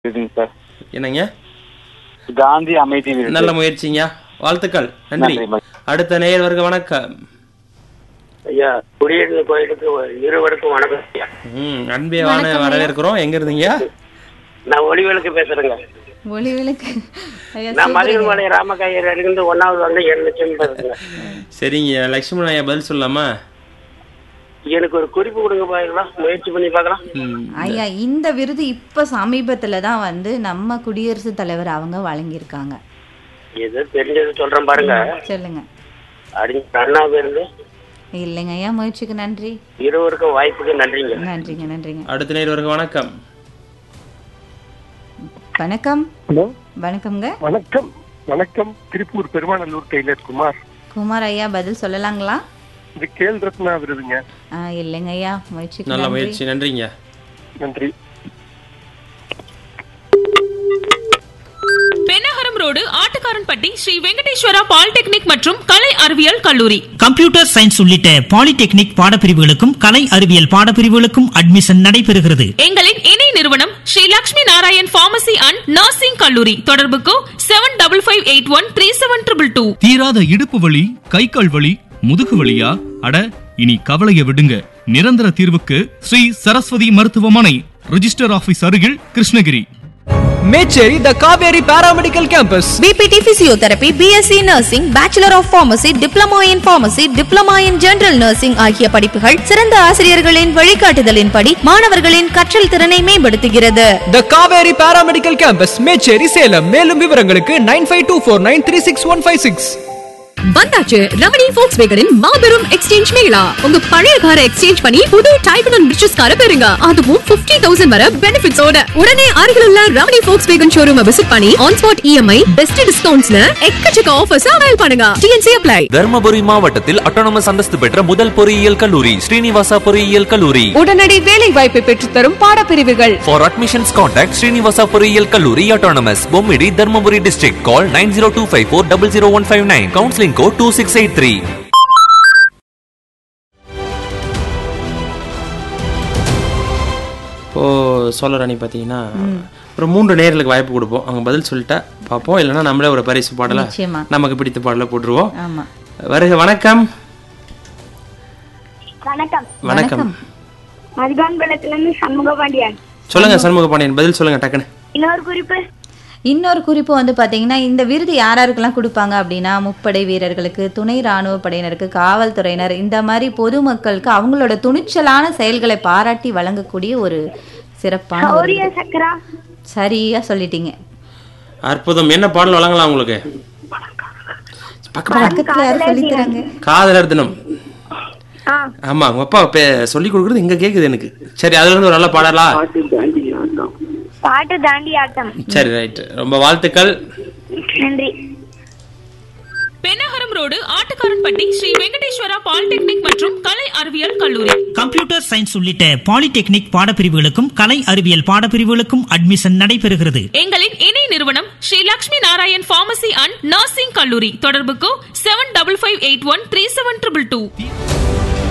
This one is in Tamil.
இருக்குங்க சார் என்னங்க காந்தி அமைதி விருது. நல்ல முயற்சிங்க வாழ்த்துக்கள் நன்றி நன்றி, மகிழ்ச்சி. அடுத்த நேயர் வருக வணக்கம் ஐயா குடியிருந்த கோயிலுக்கு இருவருக்கும் வணக்கம் ஐயா ம் அன்பே வான வரவேற்கிறோம் எங்க இருந்தீங்க நான் ஒளிவிளக்கு பேசுறேங்க ஒளி விளக்கு ஐயா, நான் சூப்பருங்க. மதில்மலை ராமகாயர் இருந்து ஒன்னாவது வந்து ஏழு லட்சம் பேசுறேங்க சரிங்க லட்சுமணன் ஐயா பதில் சொல்லலாமா எனக்கு ஒரு குறிப்பு கொடுங்க பாக்கலாம் முயற்சி பண்ணி பார்க்கலாம் ம், ஐயா இந்த விருது இப்ப சமீபத்துல தான் வந்து நம்ம குடியரசுத் தலைவர் அவங்க வழங்கியிருக்காங்க ஏதோ தெரிஞ்சது சொல்றேன் பாருங்க சொல்லுங்க அறிஞர் அண்ணா இருந்து இல்லைங்க ஐயா முயற்சிக்கு நன்றி இருவருக்கும் வாய்ப்புக்கு நன்றிங்க நன்றிங்க நன்றிங்க அடுத்த நேயர் வருக வணக்கம் வணக்கம் ஹலோ வணக்கம்ங்க வணக்கம் வணக்கம் திருப்பூர் பெருமாநல்லூர் டெய்லர் குமார் குமார் ஐயா பதில் சொல்லலாங்களா இது கேல் ரத்னா விருதுங்க ஆ, இல்லைங்க ஐயா முயற்சிக்கு நல்ல நன்றி முயற்சி நன்றிங்க நன்றி பெண்ணகரம் ரோடு ஆட்டுக்காரன்பட்டி ஸ்ரீ வெங்கடேஸ்வரா பாலிடெக்னிக் மற்றும் கலை அறிவியல் கல்லூரி கம்ப்யூட்டர் சயின்ஸ் உள்ளிட்ட பாலிடெக்னிக் பாடப்பிரிவுகளுக்கும் கலை அறிவியல் பாடப்பிரிவுகளுக்கும் அட்மிஷன் நடைபெறுகிறது எங்களின் இணை நிறுவனம் Sri Lakshmi Narayan pharmacy and nursing கல்லூரி தொடர்புக்கு seven double five eight one three seven triple two தீராத இடுப்பு வலி கை கால் வலி முதுகு வலியா அட இனி கவலைய விடுங்க நிரந்தர தீர்வுக்கு ஸ்ரீ சரஸ்வதி மருத்துவமனை ரிஜிஸ்டர் ஆபீஸ் அருகில் Krishnagiri Mecheri the Kaveri paramedical campus BPT physiotherapy BSc nursing bachelor of pharmacy diploma in pharmacy diploma in general nursing ஆகிய படிப்புகள் சிறந்த ஆசிரியர்களின் வழிகாட்டுதலின்படி மாணவர்களின் கற்றல் திறனை மேம்படுத்துகிறது the Kaveri paramedical campus Mecheri Salem மேலும் விவரங்களுக்கு nine five two four nine three six one five six வந்தாச்சு ரமணி ஃபோக்ஸ் வேகனின் மாபெரும் எக்ஸ்சேஞ்ச் மேளா உங்க பழைய காரை எக்ஸ்சேஞ்ச் பண்ணி புது டைப் அண்ட் ரிச்சஸ் காரை பெறுங்க அதுவும் 50000 தௌசண்ட் வர பெனிஃபிட்ஸோட உடனே அருகில் உள்ள Ramani Volkswagen showroom visit பண்ணி ஆன் ஸ்பாட் இஎம்ஐ பெஸ்ட் டிஸ்கவுண்ட்ஸ்ல எக்கச்சக்க ஆஃபர்ஸ் அவைல் பண்ணுங்க டிஎன்சி அப்ளை தர்மபுரி மாவட்டத்தில் அட்டானமஸ் அந்தஸ்து பெற்ற முதல் பொறியியல் கல்லூரி ஸ்ரீனிவாசா பொறியியல் கல்லூரி உடனடி வேலை வாய்ப்பை பெற்றுத்தரும் பாடப்பிரிவுகள் ஃபார் அட்மிஷன்ஸ் கான்டாக்ட் ஸ்ரீனிவாசா பொறியியல் கல்லூரி autonomous Bommidi Dharmapuri district call nine zero two five four double zero one five nine counselling code two six eight three இப்போ சோழராணி பார்த்தீங்கன்னா ஒரு மூன்று நேயர்களுக்கு வாய்ப்பு கொடுப்போம் அவங்க பதில் சொல்லிட்டா பார்ப்போம் இல்லைன்னா நம்மளே ஒரு பரிசு பாடலை நிச்சயமா. நமக்கு பிடித்த பாடலை போட்டுருவோம் ஆமா வருக வணக்கம் வணக்கம் வணக்கம் மதிகான்பலத்துல இருந்து சண்முக பாண்டியன் சொல்லுங்க சண்முக பாண்டியன் பதில் சொல்லுங்க டக்குன்னு இன்னொரு குறிப்பு இன்னொரு குறிப்பு வந்து பாத்தீங்கன்னா இந்த விருது யார் யாருக்கெல்லாம் கொடுப்பாங்க அப்படின்னா முப்படை வீரர்களுக்கு துணை ராணுவ படையினருக்கு காவல்துறையினர் இந்த மாதிரி பொதுமக்களுக்கு அவங்களோட துணிச்சலான செயல்களை பாராட்டி வழங்கக்கூடிய ஒரு சிறப்பான ஒரு சௌரிய விருது. சக்கரா சரியா சொல்லிட்டீங்க அற்புதம் என்ன பாடல் வழங்கலாம் உங்களுக்கு பக்கத்துல யாரும் சொல்லித் தராங்க காதலர் தினம் ஆ ஆமா உங்க அப்பா பே- சொல்லி கொடுக்குறது இங்க கேக்குது எனக்கு சரி அதுல இருந்து ஒரு நல்ல பாடலா பாட்டு தாண்டி ஆட்டம் சரி ரைட் ரொம்ப வாழ்த்துக்கள் நன்றி பெண்ணகரம் ரோடு ஆட்டுக்காரன்பட்டி ஸ்ரீ வெங்கடேஸ்வரா பாலிடெக்னிக் மற்றும் கலை அறிவியல் கல்லூரி கம்ப்யூட்டர் சயின்ஸ் உள்ளிட்ட பாலிடெக்னிக் பாடப்பிரிவுகளுக்கும் கலை அறிவியல் பாடப்பிரிவுகளுக்கும் அட்மிஷன் நடைபெறுகிறது எங்களின் இணை நிறுவனம் Sri Lakshmi Narayan pharmacy and nursing கல்லூரி தொடர்புக்கு seven double five eight one three seven triple two